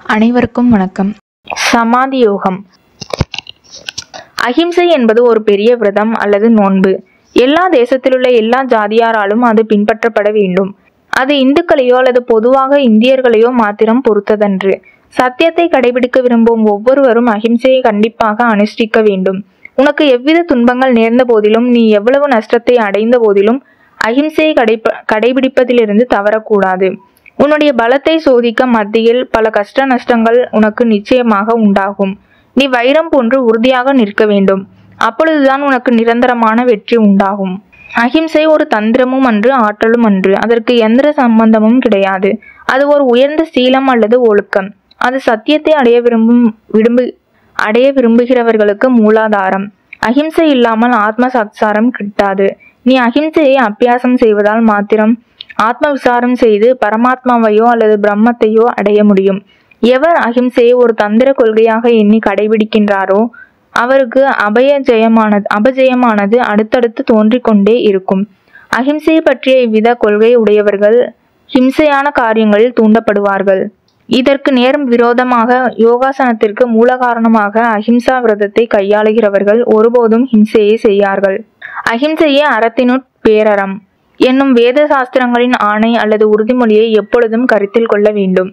அனைவருக்கும் வணக்கம் சமாதி யோகம் அஹிம்சை என்பது ஒரு பெரிய விரதம் அல்லது நோன்பு எல்லா தேசத்திலுள்ள எல்லா ஜாதியாராலும் அது பின்பற்றப்பட வேண்டும் அது இந்துக்களையோ அல்லது பொதுவாக இந்தியர்களையோ மாத்திரம் பொறுத்ததன்று சத்தியத்தை கடைபிடிக்க விரும்பும் ஒவ்வொருவரும் அஹிம்சையை கண்டிப்பாக அனுஷ்டிக்க வேண்டும் உனக்கு எவ்வித துன்பங்கள் நேர்ந்த போதிலும் நீ எவ்வளவு நஷ்டத்தை அடைந்த போதிலும் அஹிம்சையை கடைப கடைபிடிப்பதிலிருந்து தவறக்கூடாது உன்னுடைய பலத்தை சோதிக்க மத்தியில் பல கஷ்ட நஷ்டங்கள் உனக்கு நிச்சயமாக உண்டாகும் நீ வைரம் போன்று உறுதியாக நிற்க வேண்டும் அப்பொழுதுதான் உனக்கு நிரந்தரமான வெற்றி உண்டாகும் அஹிம்சை ஒரு தந்திரமும் அன்று ஆற்றலும் அன்று அதற்கு எந்திர சம்பந்தமும் கிடையாது அது ஒரு உயர்ந்த சீலம் அல்லது ஒழுக்கம் அது சத்தியத்தை அடைய விரும்பும் விரும்பு அடைய விரும்புகிறவர்களுக்கு மூலாதாரம் அஹிம்சை இல்லாமல் ஆத்ம சத்சாரம் கிட்டாது நீ அஹிம்சையை அபியாசம் செய்வதால் மாத்திரம் ஆத்ம விசாரம் செய்து பரமாத்மாவையோ அல்லது பிரம்மத்தையோ அடைய முடியும் எவர் அஹிம்சையை ஒரு தந்திர கொள்கையாக எண்ணி கடைபிடிக்கின்றாரோ அவருக்கு அபய ஜெயமானது அபஜயமானது அடுத்தடுத்து தோன்றிக் கொண்டே இருக்கும் அஹிம்சையை பற்றிய இவ்வித கொள்கை உடையவர்கள் ஹிம்சையான காரியங்களில் தூண்டப்படுவார்கள் இதற்கு நேர் விரோதமாக யோகாசனத்திற்கு மூல காரணமாக அஹிம்சா விரதத்தை கையாளுகிறவர்கள் ஒருபோதும் ஹிம்சையை செய்யார்கள் அஹிம்சையே அறத்தினுட் பேரறம் என்னும் வேத சாஸ்திரங்களின் ஆணை அல்லது உறுதிமொழியை எப்பொழுதும் கருத்தில் கொள்ள வேண்டும்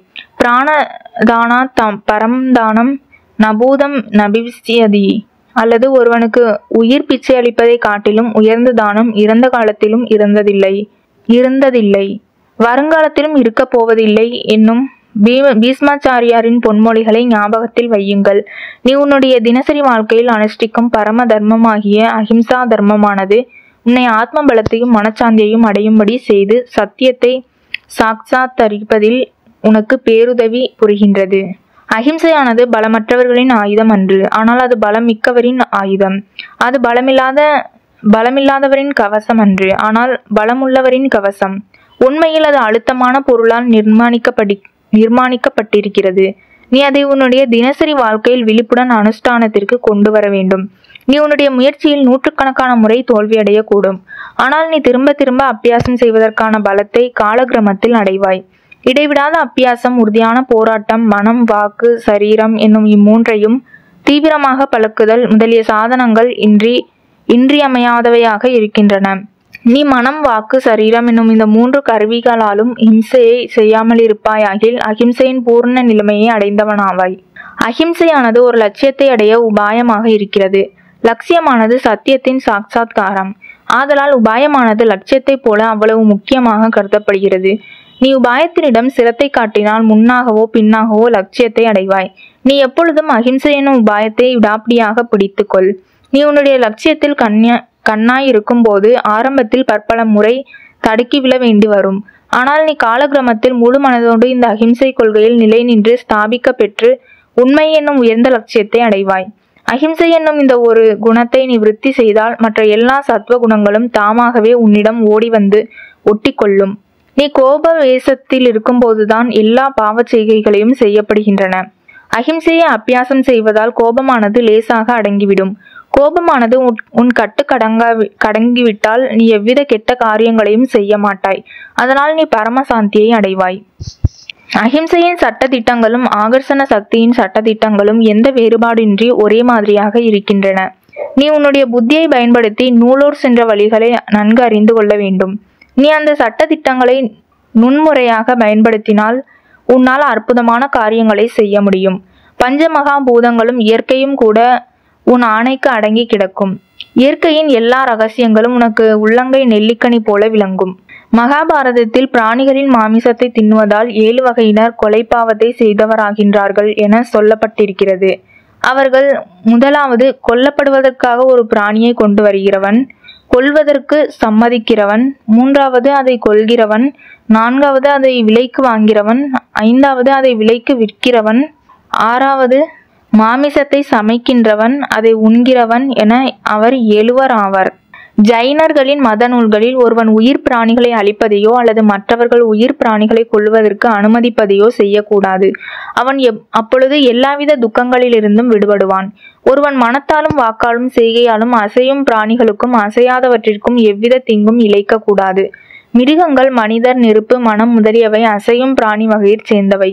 பிராணதானா தம் பரம்தானம் நபூதம் நபிவிசியதி அல்லது ஒருவனுக்கு உயிர் பிச்சை அளிப்பதை காட்டிலும் உயர்ந்த தானம் இறந்த காலத்திலும் இருந்ததில்லை இருந்ததில்லை வருங்காலத்திலும் இருக்கப் போவதில்லை என்னும் பீம பீஸ்மாச்சாரியாரின் பொன்மொழிகளை ஞாபகத்தில் வையுங்கள் நீ உன்னுடைய தினசரி வாழ்க்கையில் அனுஷ்டிக்கும் பரம தர்மமாகிய அஹிம்சா தர்மமானது உன்னை ஆத்ம பலத்தையும் மனச்சாந்தியையும் அடையும்படி செய்து சத்தியத்தை சாட்சாத்தரிப்பதில் உனக்கு பேருதவி புரிகின்றது அஹிம்சையானது பலமற்றவர்களின் ஆயுதம் அன்று ஆனால் அது பலம் மிக்கவரின் ஆயுதம் அது பலமில்லாத பலமில்லாதவரின் கவசம் அன்று ஆனால் பலமுள்ளவரின் கவசம் உண்மையில் அது அழுத்தமான பொருளால் நிர்மாணிக்கப்படி நிர்மாணிக்கப்பட்டிருக்கிறது நீ அதை உன்னுடைய தினசரி வாழ்க்கையில் விழிப்புடன் அனுஷ்டானத்திற்கு கொண்டு வர வேண்டும் நீ உன்னுடைய முயற்சியில் நூற்றுக்கணக்கான முறை தோல்வியடையக்கூடும் ஆனால் நீ திரும்ப திரும்ப அபியாசம் செய்வதற்கான பலத்தை காலக்கிரமத்தில் அடைவாய் இடைவிடாத அபியாசம் உறுதியான போராட்டம் மனம் வாக்கு சரீரம் என்னும் இம்மூன்றையும் தீவிரமாக பழக்குதல் முதலிய சாதனங்கள் இன்றி இன்றியமையாதவையாக இருக்கின்றன நீ மனம் வாக்கு சரீரம் என்னும் இந்த மூன்று கருவிகளாலும் இம்சையை செய்யாமல் இருப்பாயாகில் அகிம்சையின் பூர்ண நிலைமையை அடைந்தவனாவாய் அஹிம்சையானது ஒரு லட்சியத்தை அடைய உபாயமாக இருக்கிறது லட்சியமானது சத்தியத்தின் சாட்சாத்காரம் ஆதலால் உபாயமானது லட்சியத்தைப் போல அவ்வளவு முக்கியமாக கருதப்படுகிறது நீ உபாயத்தினிடம் சிரத்தை காட்டினால் முன்னாகவோ பின்னாகவோ லட்சியத்தை அடைவாய் நீ எப்பொழுதும் அஹிம்சை எனும் உபாயத்தை விடாப்பிடியாக பிடித்துக்கொள் நீ உன்னுடைய லட்சியத்தில் கண்ணிய கண்ணாய் இருக்கும்போது ஆரம்பத்தில் பற்பல முறை தடுக்கி விழ வேண்டி வரும் ஆனால் நீ காலக்கிரமத்தில் முழு மனதோடு இந்த அஹிம்சை கொள்கையில் நிலை நின்று ஸ்தாபிக்க பெற்று உண்மை என்னும் உயர்ந்த லட்சியத்தை அடைவாய் அஹிம்சை என்னும் இந்த ஒரு குணத்தை நீ விருத்தி செய்தால் மற்ற எல்லா சத்துவ குணங்களும் தாமாகவே உன்னிடம் ஓடி வந்து ஒட்டிக்கொள்ளும் நீ கோப வேசத்தில் இருக்கும்போதுதான் எல்லா பாவச் செய்கைகளையும் செய்யப்படுகின்றன அஹிம்சையை அபியாசம் செய்வதால் கோபமானது லேசாக அடங்கிவிடும் கோபமானது உன் கட்டு கடங்க கடங்கிவிட்டால் நீ எவ்வித கெட்ட காரியங்களையும் செய்ய மாட்டாய் அதனால் நீ பரமசாந்தியை அடைவாய் அஹிம்சையின் சட்ட திட்டங்களும் ஆகர்ஷண சக்தியின் சட்ட திட்டங்களும் எந்த வேறுபாடின்றி ஒரே மாதிரியாக இருக்கின்றன நீ உன்னுடைய புத்தியை பயன்படுத்தி நூலோர் சென்ற வழிகளை நன்கு அறிந்து கொள்ள வேண்டும் நீ அந்த சட்ட திட்டங்களை நுண்முறையாக பயன்படுத்தினால் உன்னால் அற்புதமான காரியங்களை செய்ய முடியும் பஞ்சமகா பூதங்களும் இயற்கையும் கூட உன் ஆணைக்கு அடங்கி கிடக்கும் இயற்கையின் எல்லா ரகசியங்களும் உனக்கு உள்ளங்கை நெல்லிக்கனி போல விளங்கும் மகாபாரதத்தில் பிராணிகளின் மாமிசத்தை தின்னுவதால் ஏழு வகையினர் கொலைப்பாவத்தை செய்தவராகின்றார்கள் என சொல்லப்பட்டிருக்கிறது அவர்கள் முதலாவது கொல்லப்படுவதற்காக ஒரு பிராணியை கொண்டு வருகிறவன் கொல்வதற்கு சம்மதிக்கிறவன் மூன்றாவது அதை கொல்கிறவன் நான்காவது அதை விலைக்கு வாங்கிறவன் ஐந்தாவது அதை விலைக்கு விற்கிறவன் ஆறாவது மாமிசத்தை சமைக்கின்றவன் அதை உண்கிறவன் என அவர் எழுவர் ஆவார் ஜைனர்களின் மத நூல்களில் ஒருவன் உயிர் பிராணிகளை அழிப்பதையோ அல்லது மற்றவர்கள் உயிர் பிராணிகளை கொள்வதற்கு அனுமதிப்பதையோ செய்யக்கூடாது அவன் எப் அப்பொழுது எல்லாவித துக்கங்களிலிருந்தும் விடுபடுவான் ஒருவன் மனத்தாலும் வாக்காலும் செய்கையாலும் அசையும் பிராணிகளுக்கும் அசையாதவற்றிற்கும் எவ்வித தீங்கும் இழைக்கக்கூடாது மிருகங்கள் மனிதர் நெருப்பு மனம் முதலியவை அசையும் பிராணி வகையைச் சேர்ந்தவை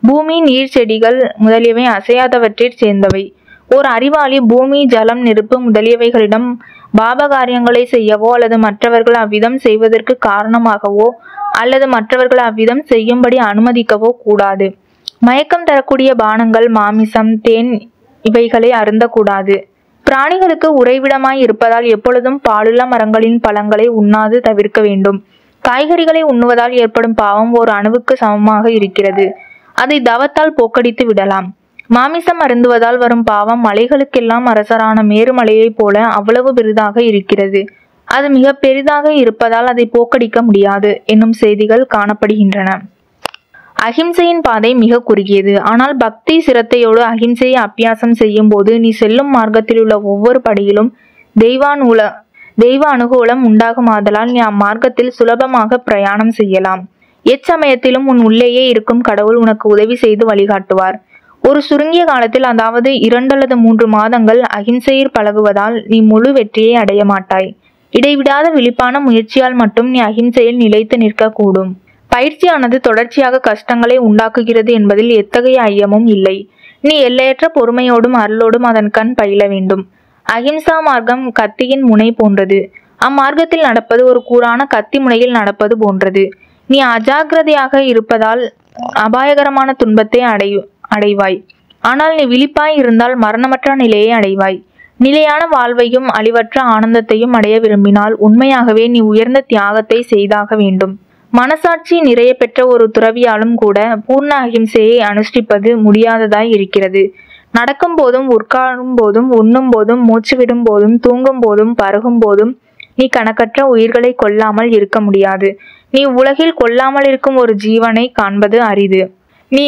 பூமி நீர் செடிகள் முதலியவை அசையாதவற்றிற் சேர்ந்தவை ஓர் அறிவாளி பூமி ஜலம் நெருப்பு முதலியவைகளிடம் பாபகாரியங்களை செய்யவோ அல்லது மற்றவர்கள் அவ்விதம் செய்வதற்கு காரணமாகவோ அல்லது மற்றவர்கள் அவ்விதம் செய்யும்படி அனுமதிக்கவோ கூடாது மயக்கம் தரக்கூடிய பானங்கள் மாமிசம் தேன் இவைகளை அருந்தக்கூடாது பிராணிகளுக்கு உறைவிடமாய் இருப்பதால் எப்பொழுதும் பாலுள்ள மரங்களின் பழங்களை உண்ணாது தவிர்க்க வேண்டும் காய்கறிகளை உண்ணுவதால் ஏற்படும் பாவம் ஓர் அணுவுக்கு சமமாக இருக்கிறது அதை தவத்தால் போக்கடித்து விடலாம் மாமிசம் அருந்துவதால் வரும் பாவம் மலைகளுக்கெல்லாம் அரசரான மேருமலையைப் போல அவ்வளவு பெரிதாக இருக்கிறது அது மிக பெரிதாக இருப்பதால் அதை போக்கடிக்க முடியாது என்னும் செய்திகள் காணப்படுகின்றன அகிம்சையின் பாதை மிக குறுகியது ஆனால் பக்தி சிரத்தையோடு அகிம்சையை அபியாசம் செய்யும் போது நீ செல்லும் மார்க்கத்தில் உள்ள ஒவ்வொரு படியிலும் தெய்வானுல தெய்வ அனுகூலம் உண்டாகுமாதலால் நீ அம்மார்க்கத்தில் சுலபமாக பிரயாணம் செய்யலாம் எச்சமயத்திலும் உன் உள்ளேயே இருக்கும் கடவுள் உனக்கு உதவி செய்து வழிகாட்டுவார் ஒரு சுருங்கிய காலத்தில் அதாவது இரண்டு அல்லது மூன்று மாதங்கள் அகிம்சையில் பழகுவதால் நீ முழு வெற்றியை அடைய மாட்டாய் இடைவிடாத விழிப்பான முயற்சியால் மட்டும் நீ அகிம்சையில் நிலைத்து நிற்கக்கூடும் பயிற்சியானது தொடர்ச்சியாக கஷ்டங்களை உண்டாக்குகிறது என்பதில் எத்தகைய ஐயமும் இல்லை நீ எல்லையற்ற பொறுமையோடும் அருளோடும் அதன் கண் பயில வேண்டும் அகிம்சா மார்க்கம் கத்தியின் முனை போன்றது அம்மார்க்கத்தில் நடப்பது ஒரு கூரான கத்தி முனையில் நடப்பது போன்றது நீ அஜாக்கிரதையாக இருப்பதால் அபாயகரமான துன்பத்தை அடை அடைவாய் ஆனால் நீ விழிப்பாய் இருந்தால் மரணமற்ற நிலையை அடைவாய் நிலையான வாழ்வையும் அழிவற்ற ஆனந்தத்தையும் அடைய விரும்பினால் உண்மையாகவே நீ உயர்ந்த தியாகத்தை செய்தாக வேண்டும் மனசாட்சி நிறைய பெற்ற ஒரு துறவியாலும் கூட பூர்ண அகிம்சையை அனுஷ்டிப்பது முடியாததாய் இருக்கிறது நடக்கும் போதும் உட்காரும் போதும் உண்ணும் போதும் மூச்சு விடும் போதும் தூங்கும் போதும் பருகும் போதும் நீ கணக்கற்ற உயிர்களை கொல்லாமல் இருக்க முடியாது நீ உலகில் கொல்லாமல் இருக்கும் ஒரு ஜீவனை காண்பது அரிது நீ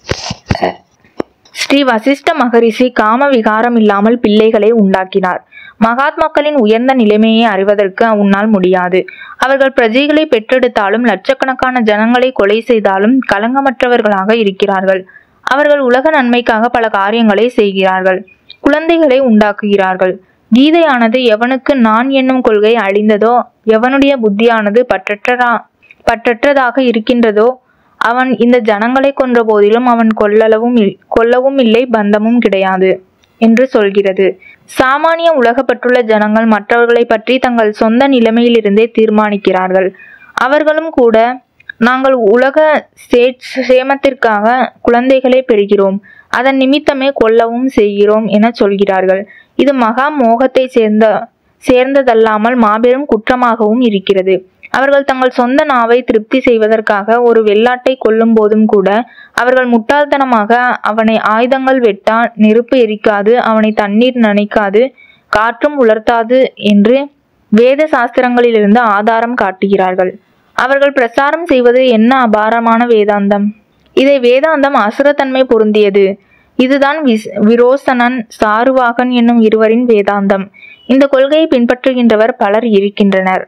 ஸ்ரீ வசிஷ்ட மகரிஷி காம விகாரம் இல்லாமல் பிள்ளைகளை உண்டாக்கினார் மகாத்மாக்களின் உயர்ந்த நிலைமையை அறிவதற்கு உன்னால் முடியாது அவர்கள் பிரஜைகளை பெற்றெடுத்தாலும் லட்சக்கணக்கான ஜனங்களை கொலை செய்தாலும் களங்கமற்றவர்களாக இருக்கிறார்கள் அவர்கள் உலக நன்மைக்காக பல காரியங்களை செய்கிறார்கள் குழந்தைகளை உண்டாக்குகிறார்கள் கீதையானது எவனுக்கு நான் என்னும் கொள்கை அழிந்ததோ எவனுடைய புத்தியானது பற்றற்றதா பற்றற்றதாக இருக்கின்றதோ அவன் இந்த ஜனங்களை கொன்ற போதிலும் அவன் கொல்லவும் இல்- கொல்லவும் இல்லை பந்தமும் கிடையாது என்று சொல்கிறது சாமானிய உலகப்பட்டுள்ள ஜனங்கள் மற்றவர்களை பற்றி தங்கள் சொந்த நிலைமையிலிருந்தே தீர்மானிக்கிறார்கள் அவர்களும் கூட நாங்கள் உலக சே- சேமத்திற்காக குழந்தைகளை பெறுகிறோம் அதன் நிமித்தமே கொல்லவும் செய்கிறோம் என சொல்கிறார்கள் இது மகா மோகத்தை சேர்ந்த சேர்ந்ததல்லாமல் மாபெரும் குற்றமாகவும் இருக்கிறது அவர்கள் தங்கள் சொந்த நாவை திருப்தி செய்வதற்காக ஒரு வெள்ளாட்டை கொல்லும் போதும் கூட அவர்கள் முட்டாள்தனமாக அவனை ஆயுதங்கள் வெட்டா நெருப்பு எரிக்காது அவனை தண்ணீர் நனைக்காது காற்றும் உலர்த்தாது என்று வேத சாஸ்திரங்களிலிருந்து ஆதாரம் காட்டுகிறார்கள் அவர்கள் பிரசாரம் செய்வது என்ன அபாரமான வேதாந்தம் இதை வேதாந்தம் அசுரத்தன்மை பொருந்தியது இதுதான் விஸ் விரோசனன் சாருவாகன் என்னும் இருவரின் வேதாந்தம் இந்த கொள்கையை பின்பற்றுகின்றவர் பலர் இருக்கின்றனர்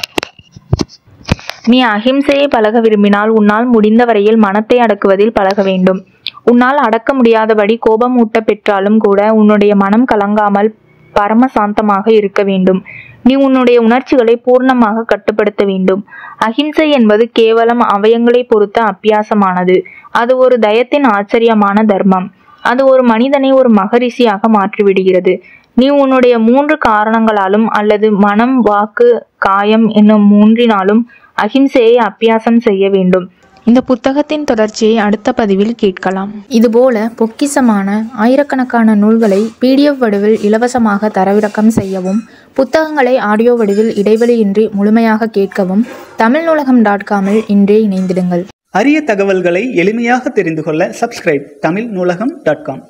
நீ அகிம்சையை பழக விரும்பினால் உன்னால் முடிந்த வரையில் மனத்தை அடக்குவதில் பழக வேண்டும் உன்னால் அடக்க முடியாதபடி கோபம் ஊட்ட பெற்றாலும் கூட உன்னுடைய மனம் கலங்காமல் பரம சாந்தமாக இருக்க வேண்டும் நீ உன்னுடைய உணர்ச்சிகளை பூர்ணமாக கட்டுப்படுத்த வேண்டும் அகிம்சை என்பது கேவலம் அவயங்களை பொறுத்த அப்பியாசமானது அது ஒரு தயத்தின் ஆச்சரியமான தர்மம் அது ஒரு மனிதனை ஒரு மகரிஷியாக மாற்றிவிடுகிறது நீ உன்னுடைய மூன்று காரணங்களாலும் அல்லது மனம் வாக்கு காயம் என்னும் மூன்றினாலும் அகிம்சையை அப்பியாசம் செய்ய வேண்டும் இந்த புத்தகத்தின் தொடர்ச்சியை அடுத்த பதிவில் கேட்கலாம் இதுபோல பொக்கிசமான ஆயிரக்கணக்கான நூல்களை பிடிஎஃப் வடிவில் இலவசமாக தரவிறக்கம் செய்யவும் புத்தகங்களை ஆடியோ வடிவில் இடைவெளியின்றி முழுமையாக கேட்கவும் தமிழ் நூலகம் டாட் காமில் இன்றே இணைந்திடுங்கள் அரிய தகவல்களை எளிமையாக தெரிந்து கொள்ள சப்ஸ்கிரைப் தமிழ் நூலகம் டாட் காம்